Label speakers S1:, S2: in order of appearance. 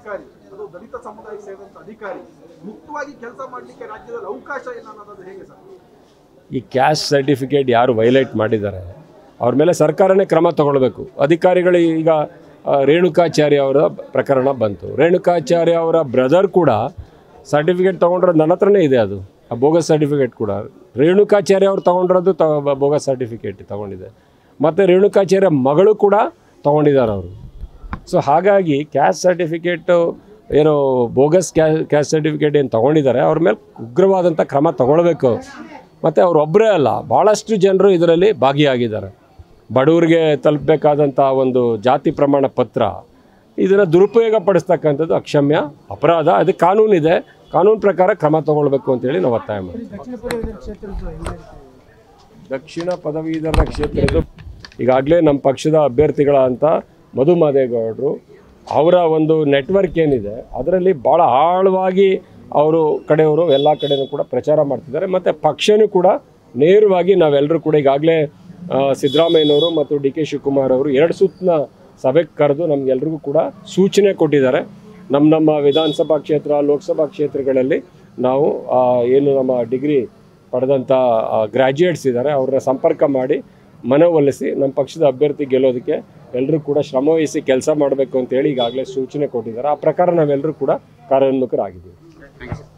S1: ಅಧಿಕಾರಿ ಅದು ದಲಿತ ಸಮುದಾಯಕ್ಕೆ ಸೇರಿದಂತ ಅಧಿಕಾರಿ ಮುಕ್ತವಾಗಿ ಕೆಲಸ ಮಾಡಲಿಕ್ಕೆ ರಾಜ್ಯದಲ್ಲಿ ಅವಕಾಶ ಇಲ್ಲ ಅನ್ನೋದು ಹೇಗೆ ಸರ್
S2: ಈ ಕ್ಯಾಸ್ಟ್ ಸರ್ಟಿಫಿಕೇಟ್ ಯಾರು ವೈಲೇಟ್ ಮಾಡಿದ್ದಾರೆ ಅವ್ರ ಮೇಲೆ ಸರ್ಕಾರನೇ ಕ್ರಮ ತಗೊಳ್ಬೇಕು ಅಧಿಕಾರಿಗಳು ಈಗ ಆ, ರೇಣುಕಾಚಾರ್ಯ ಅವರ ಪ್ರಕರಣ ಬಂತು ರೇಣುಕಾಚಾರ್ಯ ಅವರ ಬ್ರದರ್ ಕೂಡ ಸರ್ಟಿಫಿಕೇಟ್ ತೊಗೊಂಡಿರೋದು ನನ್ನ ಹತ್ರನೇ ಇದೆ ಅದು ಆ ಬೋಗಸ್ ಸರ್ಟಿಫಿಕೇಟ್ ಕೂಡ ರೇಣುಕಾಚಾರ್ಯ ಅವ್ರು ತೊಗೊಂಡಿರೋದು ತ ಬೋಗಸ್ ಸರ್ಟಿಫಿಕೇಟ್ ತೊಗೊಂಡಿದೆ ಮತ್ತು ರೇಣುಕಾಚಾರ್ಯ ಮಗಳು ಕೂಡ ತೊಗೊಂಡಿದ್ದಾರೆ ಅವರು ಸೊ ಹಾಗಾಗಿ ಕ್ಯಾಸ್ಟ್ ಸರ್ಟಿಫಿಕೇಟು ಏನು ಬೋಗಸ್ ಕ್ಯಾ ಕ್ಯಾಸ್ಟ್ ಸರ್ಟಿಫಿಕೇಟ್ ಏನು ತೊಗೊಂಡಿದ್ದಾರೆ ಅವ್ರ ಮೇಲೆ ಉಗ್ರವಾದಂಥ ಕ್ರಮ ತಗೊಳ್ಬೇಕು ಮತ್ತು ಅವರೊಬ್ಬರೇ ಅಲ್ಲ ಭಾಳಷ್ಟು ಜನರು ಇದರಲ್ಲಿ ಭಾಗಿಯಾಗಿದ್ದಾರೆ ಬಡವರಿಗೆ ತಲುಪಬೇಕಾದಂಥ ಒಂದು ಜಾತಿ ಪ್ರಮಾಣ ಪತ್ರ ಇದನ್ನು ದುರುಪಯೋಗ ಪಡಿಸ್ತಕ್ಕಂಥದ್ದು ಅಕ್ಷಮ್ಯ ಅಪರಾಧ ಅದಕ್ಕೆ ಕಾನೂನಿದೆ ಕಾನೂನು ಪ್ರಕಾರ ಕ್ರಮ ತಗೊಳ್ಬೇಕು ಅಂತೇಳಿ ನಾವು ಒತ್ತಾಯ ಮಾಡ್ತೀವಿ ದಕ್ಷಿಣ ಪದವೀಧರ ಕ್ಷೇತ್ರದ ಈಗಾಗಲೇ ನಮ್ಮ ಪಕ್ಷದ ಅಭ್ಯರ್ಥಿಗಳ ಅಂತ ಮಧು ಮಾದೇಗೌಡರು ಅವರ ಒಂದು ನೆಟ್ವರ್ಕ್ ಏನಿದೆ ಅದರಲ್ಲಿ ಭಾಳ ಆಳವಾಗಿ ಅವರು ಕಡೆಯವರು ಎಲ್ಲ ಕಡೆನೂ ಕೂಡ ಪ್ರಚಾರ ಮಾಡ್ತಿದ್ದಾರೆ ಮತ್ತು ಪಕ್ಷನೂ ಕೂಡ ನೇರವಾಗಿ ನಾವೆಲ್ಲರೂ ಕೂಡ ಈಗಾಗಲೇ ಸಿದ್ದರಾಮಯ್ಯನವರು ಮತ್ತು ಡಿ ಕೆ ಶಿವಕುಮಾರ್ ಅವರು ಎರಡು ಸುತ್ತಿನ ಸಭೆಗೆ ಕರೆದು ನಮಗೆಲ್ರಿಗೂ ಕೂಡ ಸೂಚನೆ ಕೊಟ್ಟಿದ್ದಾರೆ ನಮ್ಮ ನಮ್ಮ ವಿಧಾನಸಭಾ ಕ್ಷೇತ್ರ ಲೋಕಸಭಾ ಕ್ಷೇತ್ರಗಳಲ್ಲಿ ನಾವು ಆ, ಏನು ನಮ್ಮ ಡಿಗ್ರಿ ಪಡೆದಂಥ ಗ್ರ್ಯಾಜುಯೇಟ್ಸ್ ಇದ್ದಾರೆ ಅವ್ರನ್ನ ಸಂಪರ್ಕ ಮಾಡಿ ಮನವೊಲಿಸಿ ನಮ್ಮ ಪಕ್ಷದ ಅಭ್ಯರ್ಥಿ ಗೆಲ್ಲೋದಕ್ಕೆ ಎಲ್ಲರೂ ಕೂಡ ಶ್ರಮವಹಿಸಿ ಕೆಲಸ ಮಾಡಬೇಕು ಅಂತೇಳಿ ಈಗಾಗಲೇ ಸೂಚನೆ ಕೊಟ್ಟಿದ್ದಾರೆ ಆ ಪ್ರಕಾರ ನಾವೆಲ್ಲರೂ ಕೂಡ ಕಾರ್ಯೋನ್ಮುಖರಾಗಿದ್ದೀವಿ